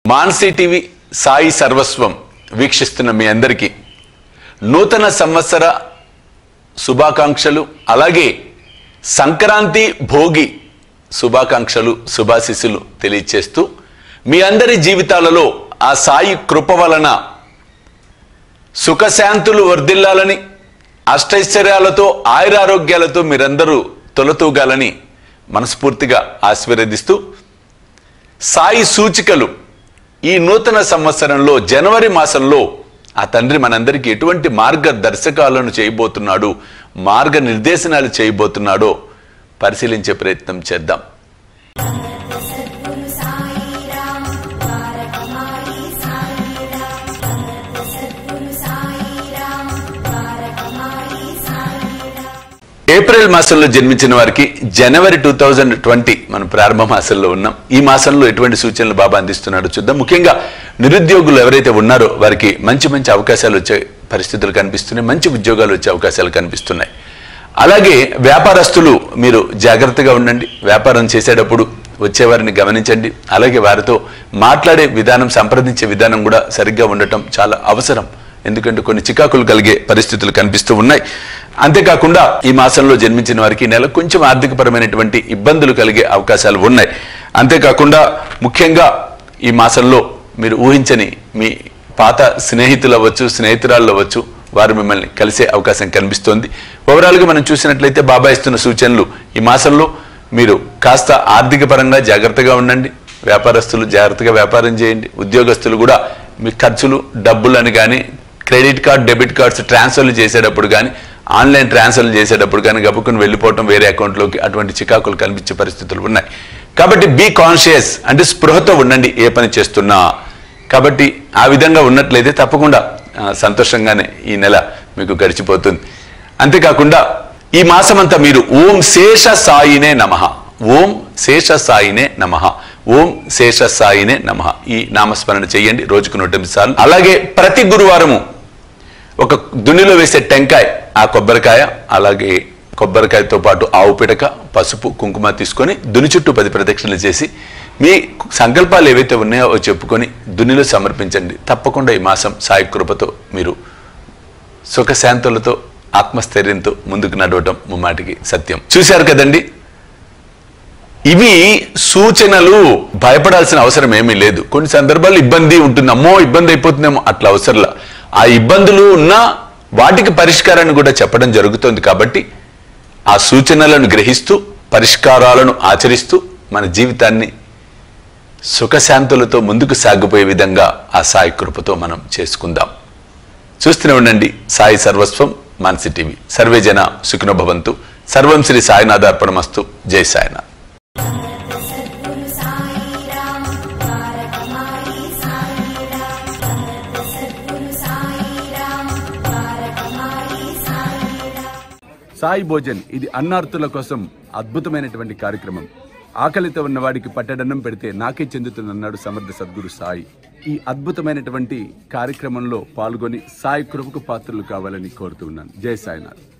Mansi TV Sai సర్వస్వం వీక్షిస్తున్న మీ అందరికీ నూతన సంవత్సర శుభాకాంక్షలు అలాగే సంక్రాంతి భోగి శుభాకాంక్షలు శుభాశిస్సులు తెలియచేస్తూ మీ అందరి జీవితాలలో ఆ సాయి కృప వలన సుఖశాంతులు వర్ధిల్లాలని అష్టైశ్వర్యాలతో ఆయురారోగ్యాలతో మీరందరూ తొలతూగాలని మనస్ఫూర్తిగా ఆశీర్వదిస్తూ సాయి సూచికలు ఈ నూతన సంవత్సరంలో జనవరి మాసంలో ఆ తండ్రి మనందరికీ ఎటువంటి మార్గదర్శకాలను చేయబోతున్నాడు మార్గ నిర్దేశనాలు చేయబోతున్నాడో పరిశీలించే ప్రయత్నం చేద్దాం ఏప్రిల్ మాసంలో జన్మించిన వారికి జనవరి టూ థౌజండ్ ట్వంటీ మనం ప్రారంభ మాసంలో ఉన్నాం ఈ మాసంలో ఎటువంటి సూచనలు బాబా అందిస్తున్నాడో చూద్దాం ముఖ్యంగా నిరుద్యోగులు ఎవరైతే ఉన్నారో వారికి మంచి మంచి అవకాశాలు వచ్చే పరిస్థితులు కనిపిస్తున్నాయి మంచి ఉద్యోగాలు వచ్చే అవకాశాలు కనిపిస్తున్నాయి అలాగే వ్యాపారస్తులు మీరు జాగ్రత్తగా ఉండండి వ్యాపారం చేసేటప్పుడు వచ్చేవారిని గమనించండి అలాగే వారితో మాట్లాడే విధానం సంప్రదించే విధానం కూడా సరిగ్గా ఉండటం చాలా అవసరం ఎందుకంటే కొన్ని చికాకులు కలిగే పరిస్థితులు కనిపిస్తూ ఉన్నాయి అంతేకాకుండా ఈ మాసంలో జన్మించిన వారికి ఈ నెల కొంచెం ఆర్థికపరమైనటువంటి ఇబ్బందులు కలిగే అవకాశాలు ఉన్నాయి అంతేకాకుండా ముఖ్యంగా ఈ మాసంలో మీరు ఊహించని మీ పాత స్నేహితులు అవ్వచ్చు స్నేహితురాళ్ళు అవ్వచ్చు వారు మిమ్మల్ని కలిసే అవకాశం కనిపిస్తోంది ఓవరాల్గా మనం చూసినట్లయితే బాబా ఇస్తున్న సూచనలు ఈ మాసంలో మీరు కాస్త ఆర్థిక పరంగా జాగ్రత్తగా ఉండండి వ్యాపారస్తులు జాగ్రత్తగా వ్యాపారం చేయండి ఉద్యోగస్తులు కూడా మీ ఖర్చులు డబ్బులని కానీ క్రెడిట్ కార్డ్ డెబిట్ కార్డ్స్ ట్రాన్స్ఫర్లు చేసేటప్పుడు కానీ ఆన్లైన్ ట్రాన్స్ఫర్లు చేసేటప్పుడు కానీ గబుక్కుని వెళ్ళిపోవటం వేరే అకౌంట్లోకి అటువంటి చికాకులు కనిపించే పరిస్థితులు ఉన్నాయి కాబట్టి బీ కాన్షియస్ అంటే స్పృహతో ఉండండి ఏ పని చేస్తున్నా కాబట్టి ఆ విధంగా ఉన్నట్లయితే తప్పకుండా ఆ, సంతోషంగానే ఈ నెల మీకు గడిచిపోతుంది అంతేకాకుండా ఈ మాసమంతా మీరు ఓం శేష సాయినే నమః ఓం శేష సాయినే నమః ఓం శేష సాయినే నమః ఈ నామస్మరణ చేయండి రోజుకు నూట ఎనిమిది సార్లు అలాగే ప్రతి గురువారము ఒక దున్నిలో వేసే టెంకాయ ఆ కొబ్బరికాయ అలాగే కొబ్బరికాయతో పాటు ఆవు పిడక పసుపు కుంకుమ తీసుకొని దుని చుట్టూ పది ప్రదక్షిణలు చేసి మీ సంకల్పాలు ఏవైతే ఉన్నాయో అవి చెప్పుకొని దునిలో సమర్పించండి తప్పకుండా ఈ మాసం సాయి కృపతో మీరు సుఖశాంతులతో ఆత్మస్థైర్యంతో ముందుకు నడవటం ముమ్మాటికి సత్యం చూశారు కదండి ఇవి సూచనలు భయపడాల్సిన అవసరం ఏమీ లేదు కొన్ని సందర్భాల్లో ఇబ్బంది ఉంటుంది అమ్మో ఇబ్బంది అయిపోతుందేమో అట్లా అవసరంలా ఆ ఇబ్బందులు ఉన్నా వాటికి పరిష్కారాన్ని కూడా చెప్పడం జరుగుతుంది కాబట్టి ఆ సూచనలను గ్రహిస్తూ పరిష్కారాలను ఆచరిస్తూ మన జీవితాన్ని సుఖశాంతులతో ముందుకు సాగిపోయే విధంగా ఆ సాయి కృపతో మనం చేసుకుందాం చూస్తూనే ఉండండి సాయి సర్వస్వం మాన్సి టీవీ సర్వే జన సుఖినో భవంతు సర్వం శ్రీ సాయినాథార్పణమస్తు జై సాయినాథ్ సాయి భోజన్ ఇది అన్నార్తుల కోసం అద్భుతమైనటువంటి కార్యక్రమం ఆకలితో ఉన్న వాడికి పట్టడన్నం పెడితే నాకే చెందుతుందన్నాడు సమర్థ సద్గురు సాయి ఈ అద్భుతమైనటువంటి కార్యక్రమంలో పాల్గొని సాయి కృపకు పాత్రలు కావాలని కోరుతున్నాను జై సాయినాథ్